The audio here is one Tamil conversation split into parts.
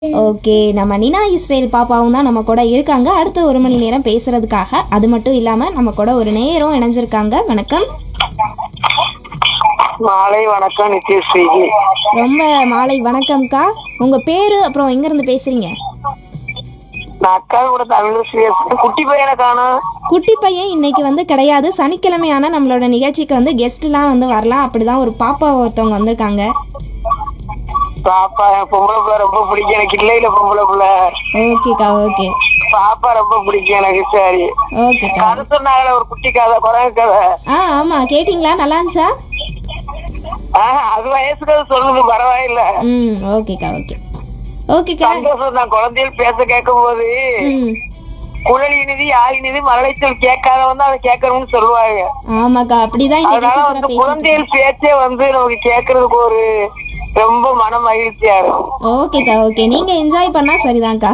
ஓகே நம்ம நினா இஸ்ரேல் பாப்பாவும் தான் நம்ம கூட இருக்காங்க அடுத்த ஒரு மணி நேரம் பேசுறதுக்காக அது மட்டும் இல்லாம நம்ம கூட ஒரு நேரம் இணைஞ்சிருக்காங்க வணக்கம் மாலை வணக்கம் நித்யஸ்ரீஜி ரொம்ப மாலை வணக்கம்க்கா உங்க பேரு அப்புறம் எங்க இருந்து பேசுறீங்க நான் அக்கா கூட தமிழ் பேசுறேன் குட்டி பையனை காணும் குட்டி பையன் இன்னைக்கு வந்து கிடையாது சனிக்கிழமையான நம்மளோட நிகழ்ச்சிக்கு வந்து கெஸ்ட்லாம் வந்து வரலாம் அப்படிதான் ஒரு பாப்பா ஒருத்தவங்க வந்திருக்காங்க பாப்பா என் பொம்பளை பிள்ளை ரொம்ப பிடிக்கும் எனக்கு இல்லையில பொம்பளை பிள்ளை ஓகேக்கா ஓகே பாப்பா ரொம்ப பிடிக்கும் எனக்கு சரி ஓகேக்கா கதை சொன்னாங்களே ஒரு குட்டி கதை குரங்கு கதை ஆ ஆமா கேட்டிங்களா நல்லா இருந்துச்சா ஆஹ் அது வயசு கதை சொல்லுது பரவாயில்ல ம் ஓகேக்கா ஓகே ஓகேக்கா சந்தோஷம் தான் குழந்தைகள் பேச கேட்கும் போது ம் குழல் இனிதி யாழ் இனிதி மரளைச்சல் கேட்காதவன் தான் அதை கேட்கணும்னு சொல்லுவாங்க ஆமாக்கா அப்படிதான் இன்னைக்கு அதனால சூப்பரா வந்து பேசிட்டு குழந்தைகள் பேச்சே வந்து நமக்கு கேட்கறதுக்கு ஒரு ரொம்ப மன மகிழ்ச்சியா இருக்கும் ஓகேக்கா ஓகே நீங்க என்ஜாய் பண்ணா சரிதான்க்கா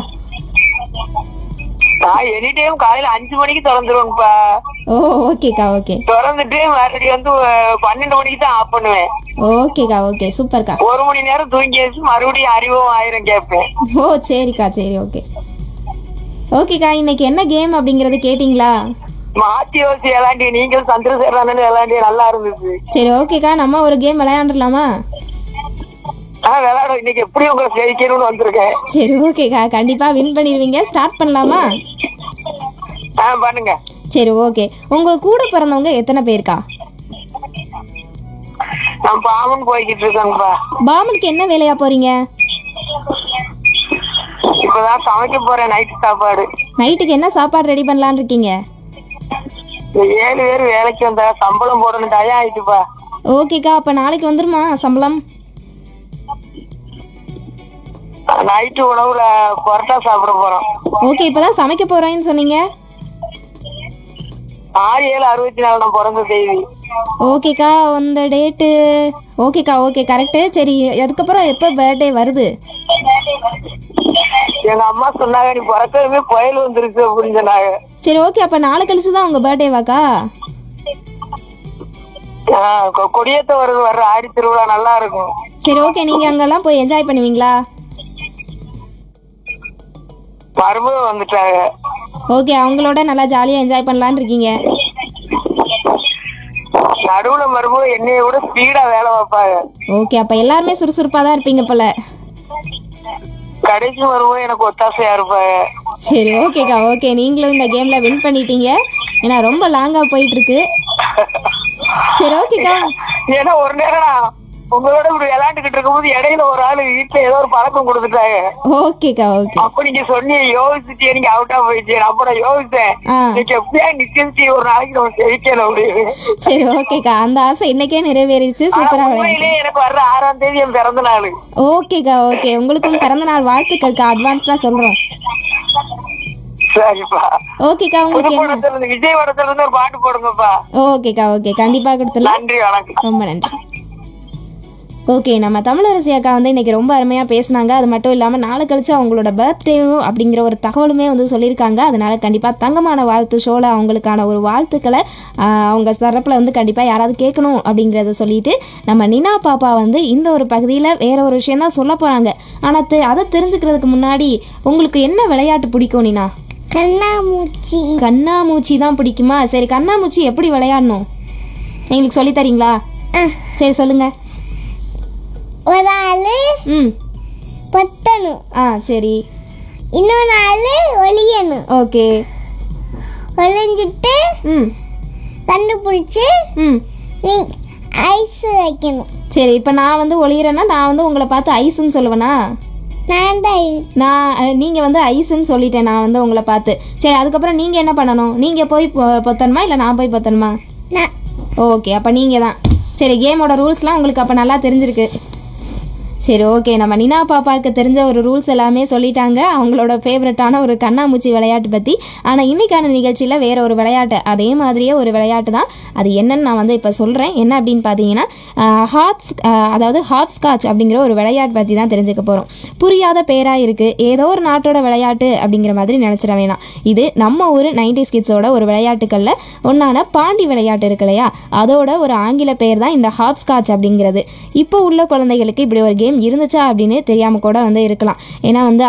நான் எனி டைம் காலையில அஞ்சு மணிக்கு திறந்துருவேன்ப்பா ஓ ஓகேக்கா ஓகே திறந்துட்டு மறுபடியும் வந்து அஹ், பன்னெண்டு மணிக்கு தான் ஆஃப் பண்ணுவேன் ஓகேக்கா ஓகே சூப்பர்க்கா ஒரு மணி நேரம் தூங்கி வச்சு மறுபடியும் அறிவும் ஆயிரம் கேட்பேன் ஓ சரிக்கா சரி ஓகே ஓகேக்கா இன்னைக்கு என்ன கேம் அப்படிங்கறது கேட்டிங்களா மாத்தி யோசி விளாண்டி நீங்களும் சந்திரசேகரன் விளாண்டி நல்லா இருந்துச்சு சரி ஓகேக்கா நம்ம ஒரு கேம் விளையாண்டுலாமா ஆனா விளையாடும் இன்னைக்கு எப்படி உங்களை ஜெயிக்கணும்னு வந்திருக்கேன் சரி ஓகேக்கா கண்டிப்பா வின் பண்ணிடுவீங்க ஸ்டார்ட் பண்ணலாமா ஆ பண்ணுங்க சரி ஓகே உங்களுக்கு கூட பிறந்தவங்க எத்தனை பேருக்கா நான் பாவன் போய்கிட்டு இருக்கேன்ப்பா பாமனுக்கு என்ன வேலையா போறீங்க இப்பதான் சமைக்க போறேன் நைட்டு சாப்பாடு நைட்டுக்கு என்ன சாப்பாடு ரெடி பண்ணலான்னு இருக்கீங்க இந்த ஏழு பேர் வேலைக்கு வந்தா சம்பளம் போடணும் டயம் ஆயிட்டுப்பா ஓகேக்கா அப்ப நாளைக்கு வந்துருமா சம்பளம் நைட்டு உணவுல பரோட்டா சாப்பிட போறோம் ஓகே இப்பதான் சமைக்க போறேன்னு சொன்னீங்க ஆறு ஏழு அறுபத்தி நாலு நான் பிறந்த தேதி ஓகேக்கா அந்த டேட்டு ஓகேக்கா ஓகே கரெக்டு சரி அதுக்கப்புறம் எப்போ பர்த்டே வருது எங்க அம்மா சொன்னாங்க நீ பிறக்கவே புயல் வந்துருச்சு அப்படின்னு சொன்னாங்க சரி ஓகே அப்போ நாளை கழிச்சு தான் உங்கள் பர்த்டேவாக்கா ஆஹ் கொ- கொடியேத்த வருது வர்ற ஆடி திருவிழா நல்லா இருக்கும் சரி ஓகே நீங்கள் அங்கெல்லாம் போய் என்ஜாய் பண்ணுவீங்களா மருமகம் வந்துட்டாங்க ஓகே அவங்களோட நல்லா ஜாலியாக என்ஜாய் பண்ணலான்னு இருக்கீங்க நடுவுல மருமகம் என்னைய விட ஸ்பீடா வேலை வைப்பாங்க ஓகே அப்போ எல்லாருமே சுறுசுறுப்பாக தான் இருப்பீங்க போல கடைசி மருமகம் எனக்கு ஒத்தாசையா இருப்பாங்க சரி ஓகேக்கா ஓகே நீங்களும் இந்த கேமில் வின் பண்ணிட்டீங்க ஏன்னா ரொம்ப லாங்காக போயிட்டுருக்கு சரி ஓகேக்கா ஏன்னா ஒரு நேரம் நான் உங்களோட இப்படி விளையாண்டுகிட்டு இருக்கும்போது இடையில ஒரு ஆளு வீட்டுல ஏதோ ஒரு பழக்கம் கொடுத்துட்டாங்க ஓகேக்கா ஓகே அப்ப நீங்க சொன்னீங்க யோசிச்சுட்டே நீங்க அவுட்டா போயிட்டீங்க அப்ப நான் யோசிச்சேன் ஆ இன்னைக்கு எப்படியா நிச்சயம் ஒரு நாளைக்கு நம்ம ஜெயிக்கணும் அப்படின்னு சரி ஓகேக்கா அந்த ஆசை இன்னைக்கே நிறைவேறிச்சு ஆனா சூப்பராக விளையாண்டு உண்மையிலேயே எனக்கு வர்ற ஆறாம் தேதி என் பிறந்த நாள் ஓகேக்கா ஓகே உங்களுக்கும் பிறந்த நாள் வாழ்த்துக்கள்க்கா அட்வான்ஸ்டாக சொல்கிறோம் சரிப்பா ஓகேக்கா புது உங்களுக்கு என்ன படத்துல இருந்து விஜய் படத்துல இருந்து ஒரு பாட்டு போடுங்கப்பா ஓகேக்கா ஓகே கண்டிப்பாக கொடுத்துடலாம் நன்றி வணக்கம் ரொம்ப நன்றி ஓகே நம்ம தமிழரசி அக்கா வந்து இன்னைக்கு ரொம்ப அருமையாக பேசுனாங்க அது மட்டும் இல்லாமல் நாளை கழிச்சு அவங்களோட பர்த்டேவும் அப்படிங்கிற ஒரு தகவலுமே வந்து சொல்லியிருக்காங்க அதனால கண்டிப்பாக தங்கமான வாழ்த்து ஷோவில் அவங்களுக்கான ஒரு வாழ்த்துக்களை ஆஹ், அவங்க தரப்பில் வந்து கண்டிப்பாக யாராவது கேட்கணும் அப்படிங்கிறத சொல்லிட்டு நம்ம நினா பாப்பா வந்து இந்த ஒரு பகுதியில் வேற ஒரு விஷயம் தான் சொல்ல போகிறாங்க ஆனால் அதை தெரிஞ்சுக்கிறதுக்கு முன்னாடி உங்களுக்கு என்ன விளையாட்டு பிடிக்கும் நினா கண்ணாமூச்சி கண்ணாமூச்சி தான் பிடிக்குமா சரி கண்ணாமூச்சி எப்படி விளையாடணும் எங்களுக்கு சொல்லித் தரீங்களா சரி சொல்லுங்க ஒரு ஆளு ம் பொத்தணும் ஆ சரி இன்னொரு ஆளு ஒளியணும் ஓகே ஒளிஞ்சிட்டு ம் கண்டுபிடிச்சு ம் நீ ஐஸ் வைக்கணும் சரி இப்போ நான் வந்து ஒளியிறேன்னா நான் வந்து உங்களை பார்த்து ஐஸ்ன்னு சொல்லுவேனா நான் தான் நான் நீங்கள் வந்து ஐஸ்ன்னு சொல்லிட்டேன் நான் வந்து உங்களை பார்த்து சரி அதுக்கப்புறம் நீங்கள் என்ன பண்ணணும் நீங்கள் போய் பொ- பொத்தணுமா இல்லை நான் போய் பொத்தணுமா நான் ஓகே அப்போ நீங்கள் தான் சரி கேமோட ரூல்ஸ்லாம் உங்களுக்கு அப்போ நல்லா தெரிஞ்சிருக்கு சரி ஓகே நம்ம நினா பாப்பாவுக்கு தெரிஞ்ச ஒரு ரூல்ஸ் எல்லாமே சொல்லிட்டாங்க அவங்களோட ஃபேவரட்டான ஒரு கண்ணாமூச்சி விளையாட்டு பற்றி ஆனால் இன்னைக்கான நிகழ்ச்சியில் வேற ஒரு விளையாட்டு அதே மாதிரியே ஒரு விளையாட்டு தான் அது என்னன்னு நான் வந்து இப்போ சொல்கிறேன் என்ன அப்படின்னு பார்த்தீங்கன்னா ஹாட்ஸ் அதாவது ஹாப்ஸ்காட்ச் அப்படிங்கிற ஒரு விளையாட்டு பற்றி தான் தெரிஞ்சுக்க போகிறோம் புரியாத பேராக இருக்குது ஏதோ ஒரு நாட்டோட விளையாட்டு அப்படிங்கிற மாதிரி நினச்சிட வேணாம் இது நம்ம ஊர் நைன்டி கிட்ஸோட ஒரு விளையாட்டுகளில் ஒன்றான பாண்டி விளையாட்டு இருக்கு இல்லையா அதோட ஒரு ஆங்கில பெயர் தான் இந்த ஹாப்ஸ்காட்ச் அப்படிங்கிறது இப்போ உள்ள குழந்தைகளுக்கு இப்படி ஒரு கேம் இருந்துச்சா அப்படின்னு தெரியாமல் கூட வந்து இருக்கலாம் ஏன்னா வந்து